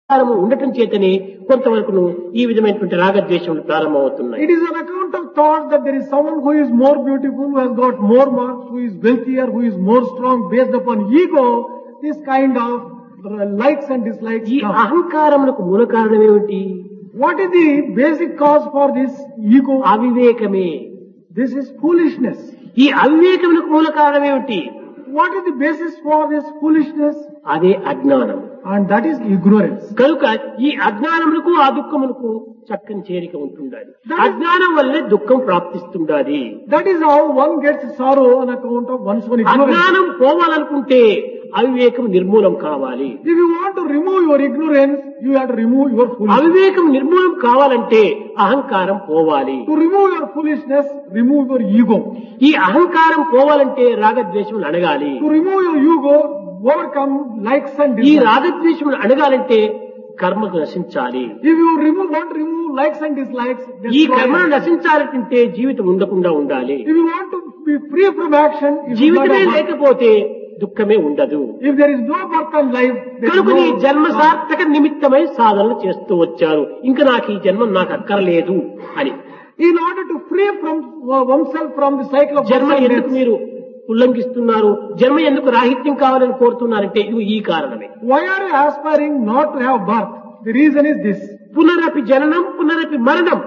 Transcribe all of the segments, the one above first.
అహంకారము ఉండటం చేతనే కొంతవరకు ఈ విధమైనటువంటి రాగద్వేషములు ప్రారంభమవుతున్నాయి It is on account of thought that there is someone who is more beautiful, who has got more marks, who is wealthier, who is more strong based upon ego. This kind of uh, likes and dislikes. ఈ come. అహంకారములకు మూల కారణం ఏమిటి What is the basic cause for this ego? అవివేకమే This is foolishness. ఈ అవివేకములకు మూల కారణం ఏమిటి What is the basis for this foolishness? అదే అజ్ఞానం And that is ignorance. కనుక ఈ అజ్ఞానములకు ఆ దుఃఖములకు చక్కని చేరిక ఉంటుండాలి అజ్ఞానం వల్లే దుఃఖం ప్రాప్తిస్తుండాలి That is how one gets sorrow on account of one's own ignorance. అజ్ఞానం పోవాలనుకుంటే అవివేకం నిర్మూలం కావాలి If you want to remove your ignorance, you have to remove your foolishness. అవివేకం నిర్మూలం కావాలంటే అహంకారం పోవాలి To remove your foolishness, remove your ego. ఈ అహంకారం పోవాలంటే రాగద్వేషములు అడగాలి To remove your ego, overcome likes and ఈ dislikes. రాగద్వేషములు అడగాలంటే కర్మకు నశించాలి If you remove, want to remove likes and dislikes, ఈ destroy కర్మను it. నశించాలంటే జీవితం ఉండకుండా ఉండాలి if you want to be free from action, if, you జీవితమే got a- లేకపోతే దుఃఖమే ఉండదు if there is no birth and life, there is కనుక నీ no జన్మ సార్థక నిమిత్తమై సాధనలు చేస్తూ వచ్చారు ఇంకా నాకు ఈ జన్మ నాకు అక్కర్లేదు అని In order to free from uh, oneself from the cycle of birth జన్మ and ఎందుకు death, మీరు ఉల్లంఘిస్తున్నారు జన్మ ఎందుకు రాహిత్యం కావాలని కోరుతున్నారంటే ఇవి ఈ కారణమే why are you aspiring not to have birth? The reason is this. పునరపి జననం పునరపి మరణం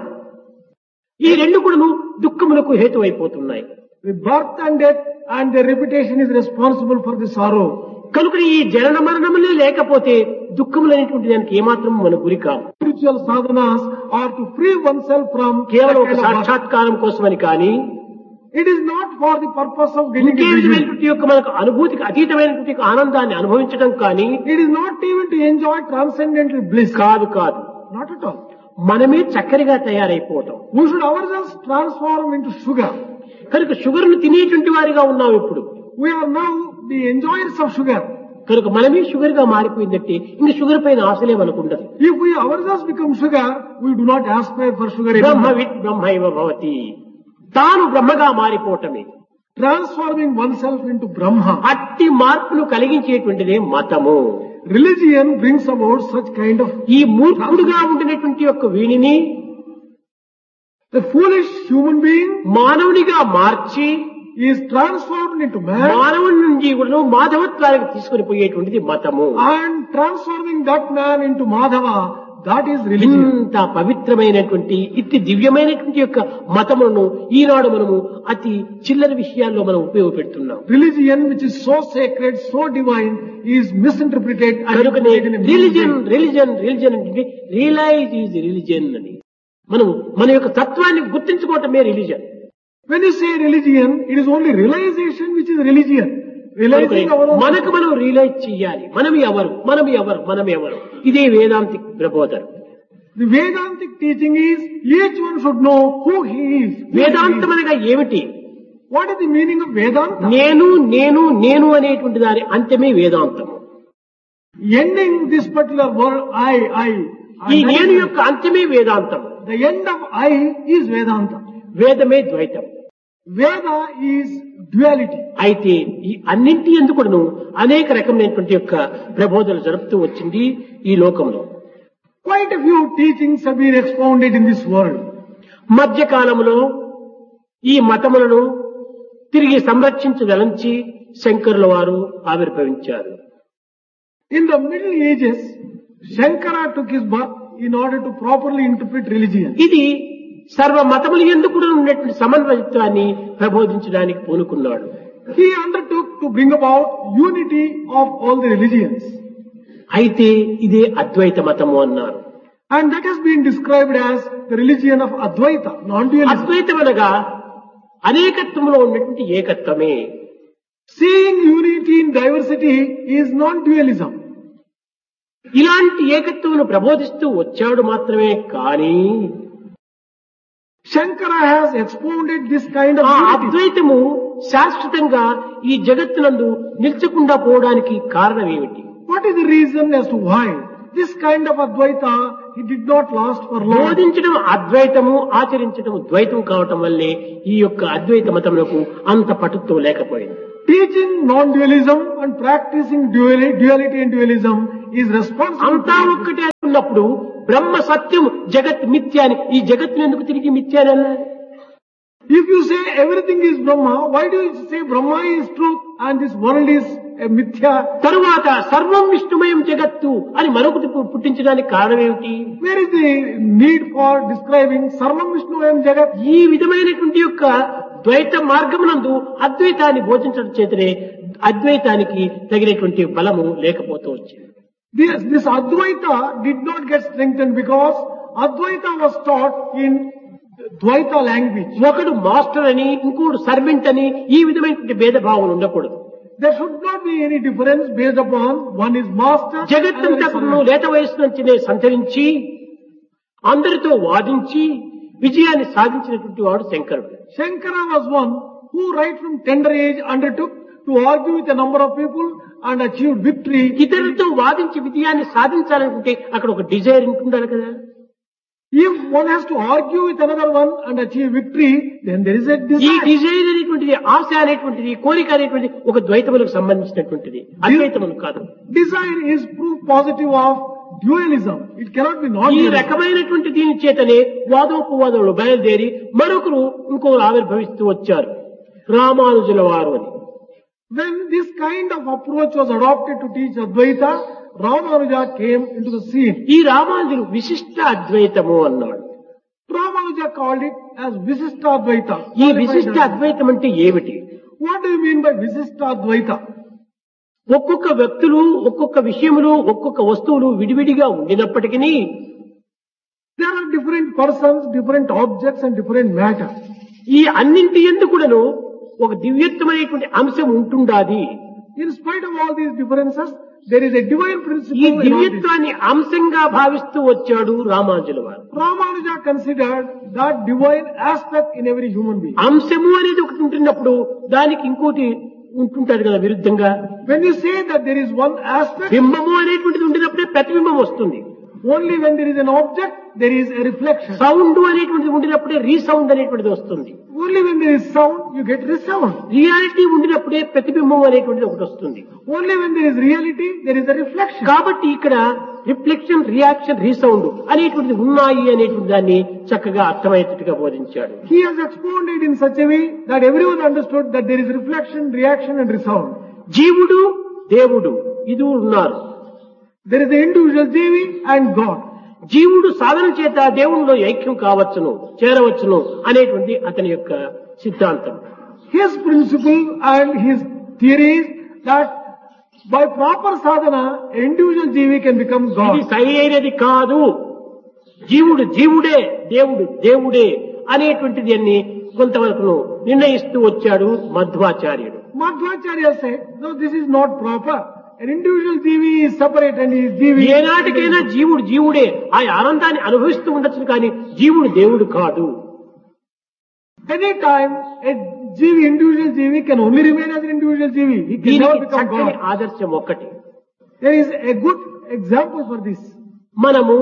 ఈ రెండు కూడా దుఃఖములకు హేతువైపోతున్నాయి The birth and death and the repetition is responsible for the sorrow. కనుక ఈ జనన మరణములే లేకపోతే దుఃఖములు అనేటువంటి దానికి ఏమాత్రం మన గురి కాదు Spiritual sadhanas are to free oneself from కేవలం ఒక that kind of birth. సాక్షాత్కారం కోసమని కానీ It is not for the purpose of getting ఇంకే a vision. విధమైనటువంటి యొక్క మనకు అనుభూతికి అతీతమైనటువంటి యొక్క ఆనందాన్ని అనుభవించడం కానీ It is not even to enjoy transcendental bliss. కాదు కాదు Not at all. మనమే చక్కెరగా తయారైపోవటం We should ourselves transform into sugar. కనుక షుగర్ ను తినేటువంటి వారిగా ఉన్నాం ఇప్పుడు We are now the enjoyers of sugar. కనుక మనమే షుగర్ గా మారిపోయిందంటే ఇంకా షుగర్ పైన ఆశలే మనకు ఉండదు If we ourselves become sugar, we do not aspire for sugar Brahma anymore. With బ్రహ్మైవ భవతి తాను బ్రహ్మగా మారిపోవటమే Transforming oneself into Brahma. అట్టి మార్పును కలిగించేటువంటిదే మతము Religion brings about such kind of ఈ మూర్ఖుడుగా ఉండినటువంటి యొక్క వీణిని the foolish human being మానవునిగా March is transformed into man మానవుని నుంచి కూడా మాధవత్వానికి తీసుకుని పోయేటువంటిది మతము and transforming that man into Madhava. That is religion. ఇంత పవిత్రమైనటువంటి ఇట్టి దివ్యమైనటువంటి యొక్క మతములను ఈనాడు మనము అతి చిల్లర విషయాల్లో మనం ఉపయోగపెడుతున్నాం Religion which is so sacred, so divine is misinterpreted and కనుకనే interpreted in a religion meaning. Religion religion అంటే రియలైజ్ ఈజ్ రిలిజన్ అని మనం మన యొక్క తత్వాన్ని గుర్తించుకోవటమే religion When you say religion, it is only realization which is religion. Realizing our own. మనకు మనం రియలైజ్ చెయ్యాలి మనం ఎవరు మనం ఎవరు మనం ఎవరు ఇదే వేదాంతి ప్రబోధన The Vedantic teaching is each one should know who he is. who he వేదాంతం is. అనగా ఏమిటి What is the meaning of Vedanta? నేను నేను నేను అనేటువంటి దాని అంతమే వేదాంతం Ending this particular word I, I. ఈ And that నేను is- యొక్క అంతమే వేదాంతం the end of I is Vedanta. వేదమే ద్వైతం Veda is duality. అయితే ఈ అన్నింటి ఎందుకును అనేక రకమైనటువంటి యొక్క ప్రబోధనలు జరుపుతూ వచ్చింది ఈ లోకంలో Quite a few teachings have been expounded in this world. మధ్యకాలంలో ఈ మతములను తిరిగి సంరక్షించదలంచి శంకరుల వారు ఆవిర్భవించారు In the Middle Ages, Shankara took his birth in order to properly interpret religion. ఇది సర్వ మతములు ఎందుకు ఉన్నటువంటి సమన్వయత్వాన్ని ప్రబోధించడానికి పూనుకున్నాడు He undertook to bring about unity of all the religions. అయితే ఇదే అద్వైత మతము అన్నారు And that has been described as the religion of Advaita, non-dualism. అద్వైతం అనగా అనేకత్వంలో ఉన్నటువంటి ఏకత్వమే Seeing unity in diversity is non-dualism. ఇలాంటి ఏకత్వమును ప్రబోధిస్తూ వచ్చాడు మాత్రమే కానీ Shankara has expounded this kind of ఆ unity. అద్వైతము శాశ్వతంగా ఈ జగత్తునందు నిల్చకుండా పోవడానికి కారణం ఏమిటి What is the reason as to why this kind of Advaita, he did not last for long? బోధించడం అద్వైతము ఆచరించడం ద్వైతం కావటం వల్లే ఈ యొక్క అద్వైత మతములకు అంత పటుత్వం లేకపోయింది Teaching non-dualism and practicing duali- duality and dualism is responsible. అంతా for- ఒక్కటే ఉన్నప్పుడు బ్రహ్మ సత్యం జగత్ మిథ్య అని ఈ జగత్తును ఎందుకు తిరిగి మిథ్య అని అన్నారు If you say everything is Brahma, why do you say Brahma is truth and this world is a mithya? తరువాత సర్వం విష్ణుమయం జగత్తు అని మరొకటి పు- పుట్టించడానికి కారణం ఏమిటి Where is the need for describing Sarvam Vishnu Ayam Jagat? ఈ విధమైనటువంటి యొక్క ద్వైత మార్గమునందు అద్వైతాన్ని బోధించడం చేతనే అద్వైతానికి తగినటువంటి బలము లేకపోతూ వచ్చింది This, this Advaita did not get strengthened because Advaita was taught in Dvaita language. ఒకడు మాస్టర్ అని ఇంకోడు సర్వెంట్ అని ఈ విధమైనటువంటి భేదభావం ఉండకూడదు There should not be any difference based upon one is master. another is జగత్తంతకును servant. లేత వయసు నుంచినే సంచరించి అందరితో వాదించి విజయాన్ని సాధించినటువంటి వాడు శంకరుడు Shankara was one who right from tender age undertook to argue with a number of people and achieved victory. ఇతరులతో వాదించి విజయాన్ని సాధించాలనుకుంటే అక్కడ ఒక డిజైర్ ఉంటుండాలి కదా If one has to argue with another one and achieve victory, then there is a ఈ desire. Desire అనేటువంటిది ఆశ అనేటువంటిది కోరిక అనేటువంటిది ఒక ద్వైతములకు సంబంధించినటువంటిది అద్వైతములు కాదు Desire is proof positive of dualism. It cannot be ఈ non-dualism. రకమైనటువంటి దీని చేతనే వాదోపవాదములు బయలుదేరి మరొకరు ఇంకొకరు ఆవిర్భవిస్తూ వచ్చారు రామానుజుల వారు అని When this kind of approach was adopted to teach Advaita, Ramanuja came into the scene. ఈ రామానుజులు విశిష్ట అద్వైతము అన్నాడు Ramanuja called it as Visishta Advaita. ఈ విశిష్ట అద్వైతం అంటే ఏమిటి What do you mean by Visishta Advaita? ఒక్కొక్క వ్యక్తులు ఒక్కొక్క విషయములు ఒక్కొక్క వస్తువులు విడివిడిగా ఉండినప్పటికీ There are different persons, different objects and different matter. ఈ అన్నింటి ఎందుకుడను ఒక దివ్యత్వమైనటువంటి అంశం ఉంటుండాది In spite of all these differences, there is a divine ఈ principle in all this. దివ్యత్వాన్ని అంశంగా భావిస్తూ వచ్చాడు రామానుజుల వారు Ramanuja considered that divine aspect in every human being. అంశము అనేది ఒకటి ఉంటున్నప్పుడు దానికి ఇంకోటి ఉంటుంటారు కదా విరుద్ధంగా When you say that there is one aspect, బింబము అనేటువంటిది ఉండినప్పుడే ప్రతిబింబం వస్తుంది only when there is an object, there is a reflection. Sound అనేటువంటిది ఉండినప్పుడే రీసౌండ్ అనేటువంటిది వస్తుంది Only when there is sound, you get resound. Reality ఉండినప్పుడే ప్రతిబింబం అనేటువంటిది ఒకటి వస్తుంది Only when there is reality, there is a reflection. కాబట్టి ఇక్కడ రిఫ్లెక్షన్ రియాక్షన్ రీసౌండ్ అనేటువంటిది ఉన్నాయి అనేటువంటి దాన్ని చక్కగా అర్థమయ్యేటట్టుగా బోధించాడు He has expounded in such a way that everyone understood that there is reflection, reaction and resound. జీవుడు దేవుడు ఇది ఉన్నారు There is the individual Jivi and God. జీవుడు సాధన చేత దేవునిలో ఐక్యం కావచ్చును చేరవచ్చును అనేటువంటి అతని యొక్క సిద్ధాంతం His principle and his theory is that by proper sadhana, individual Jivi can become ఇది God. సరి అయినది కాదు జీవుడు జీవుడే దేవుడు దేవుడే అనేటువంటిది అన్ని కొంతవరకు నిర్ణయిస్తూ వచ్చాడు మధ్వాచార్యుడు Madhvacharya said, no, this is not proper. An individual Jivi is separate and he is Jivi. ఏనాటికైనా జీవుడు జీవుడే ఆ ఆనందాన్ని అనుభవిస్తూ ఉండొచ్చు కానీ జీవుడు దేవుడు కాదు Any time a Jivi, individual Jivi can only remain as an individual Jivi. He can never దీనికి become చక్కని God. ఆదర్శం ఒక్కటి There is a good example for this. మనము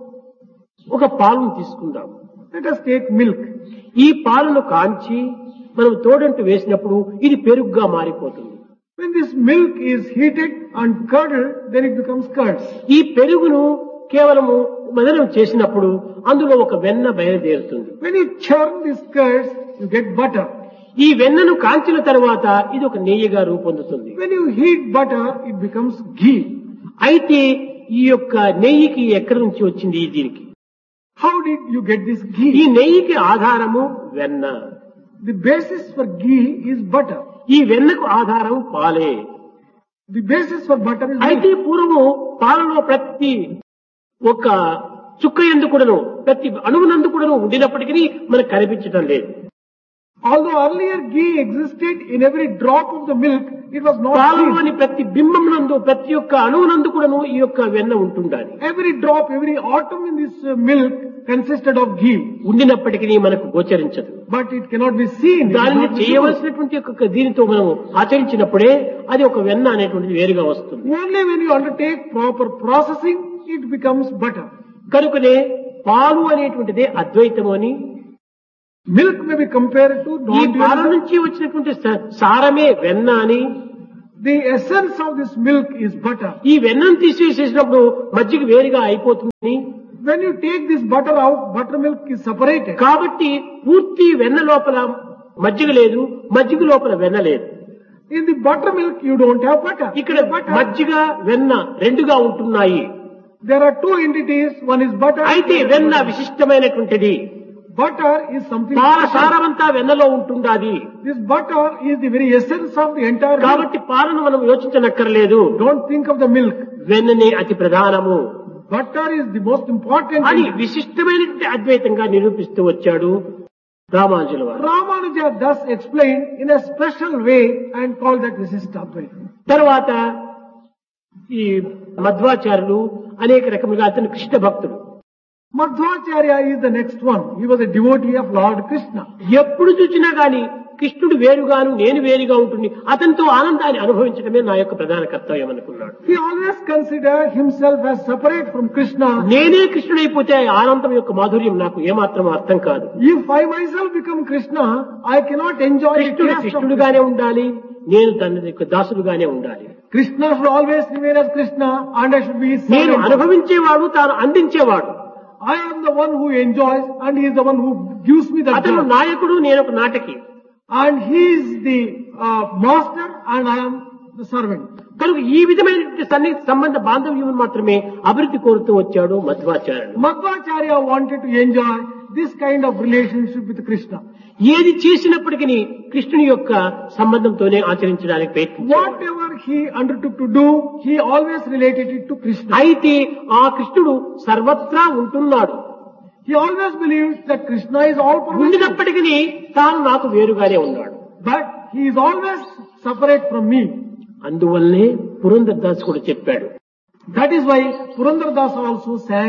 ఒక పాలను తీసుకుందాం Let us take milk. ఈ పాలను కాంచి మనం తోడంటు వేసినప్పుడు ఇది పెరుగుగా మారిపోతుంది When this milk is heated and curdled, then it becomes curds. ఈ పెరుగును కేవలము మదనం చేసినప్పుడు అందులో ఒక వెన్న బయలుదేరుతుంది When you churn these curds, you get butter. ఈ వెన్నను కాంచిన తర్వాత ఇది ఒక నెయ్యిగా రూపొందుతుంది When you heat butter, it becomes ghee. అయితే ఈ యొక్క నెయ్యికి ఎక్కడి నుంచి వచ్చింది ఈ దీనికి How did you get this ఈ ghee? నెయ్యికి ఆధారము వెన్న The basis for ghee is butter. ఈ వెన్నకు ఆధారం పాలే The basis for butter is అయితే milk. పూర్వము పాలలో ప్రతి ఒక చుక్క ఎందుకుడను ప్రతి అణువునందు కూడాను ఉండినప్పటికీ మనకు కనిపించడం లేదు Although earlier ghee existed in every drop of the milk, it was not seen. పాలలోని ప్రతి బింబం నందు ప్రతి ఒక్క అణువునందు కూడాను ఈ యొక్క వెన్న ఉంటుండాలి Every drop, every atom in this uh, milk consisted of ghee. ఉండినప్పటికీ మనకు గోచరించదు But it cannot be seen. It is దానిని not visible. చేయవలసినటువంటి ఒక దీనితో మనం ఆచరించినప్పుడే అది ఒక వెన్న అనేటువంటిది వేరుగా వస్తుంది Only when you undertake proper processing, it becomes butter. కనుకనే పాలు అనేటువంటిదే అద్వైతము అని Milk may be compared to ఈ పాల non-dualism. నుంచి వచ్చినటువంటి స- సారమే వెన్న అని The essence of this milk is butter. ఈ వెన్నను తీసివేసేసినప్పుడు మజ్జిగ వేరుగా అయిపోతుంది When you take this butter out, buttermilk is separated. కాబట్టి పూర్తి వెన్న లోపల మజ్జిగ లేదు మజ్జిగ లోపల వెన్న లేదు In the buttermilk, you don't have butter. ఇక్కడ butter, మజ్జిగ వెన్న రెండుగా ఉంటున్నాయి there are two entities. One is butter. అయితే one is వెన్న butter. విశిష్టమైనటువంటిది Butter is something. సార special. సారమంతా వెన్నలో ఉంటుండాది This butter is the very essence of the entire milk. కాబట్టి పాలను మనం యోచించనక్కర్లేదు Don't think of the milk. వెన్ననే అతి ప్రధానము Butter is the most important అని thing. విశిష్టమైనటువంటి అద్వైతంగా నిరూపిస్తూ వచ్చాడు రామానుజుల వారు Ramanuja thus explained in a special way and called that Visishtadvaita. తర్వాత ఈ మధ్వాచార్యులు అనేక రకములుగా అతను కృష్ణ భక్తుడు Madhvacharya is the next one. He was a devotee of Lord Krishna. ఎప్పుడు చూసినా గాని కృష్ణుడు వేరుగాను నేను వేరుగా ఉంటుంది అతనితో ఆనందాన్ని అనుభవించడమే నా యొక్క ప్రధాన కర్తవ్యం అనుకున్నాడు He always considered himself as separate from Krishna. నేనే కృష్ణుడైపోతే ఆ ఆనందం యొక్క మాధుర్యం నాకు ఏమాత్రం అర్థం కాదు If I myself become Krishna, I cannot enjoy the కృష్ణుడు taste of Krishna. కృష్ణుడుగానే ఉండాలి నేను తన యొక్క దాసుడుగానే ఉండాలి Krishna should always remain as Krishna and I should be his నేను servant. అనుభవించేవాడు తాను అందించేవాడు I am the one who enjoys and he is the one who gives me the అతను joy. నాయకుడు నేను ఒక నాటకి And he is the uh, master and I am the servant. కనుక ఈ విధమైనటువంటి సన్నిహిత సంబంధ బాంధవ్యం మాత్రమే అభివృద్ధి కోరుతూ వచ్చాడు మధ్వాచార్యుడు Madhvacharya wanted to enjoy this kind of relationship with Krishna. ఏది చేసినప్పటికీ కృష్ణుని యొక్క సంబంధంతోనే ఆచరించడానికి ప్రయత్నించాడు Whatever he undertook to do, he always related it to Krishna. అయితే ఆ కృష్ణుడు సర్వత్రా ఉంటున్నాడు He always believes that Krishna is all pervasive. ఉండినప్పటికీ తాను నాకు వేరుగానే ఉన్నాడు But he is always separate from me. అందువల్లనే పురంధర్ దాస్ కూడా చెప్పాడు That is why Purandar Das also sang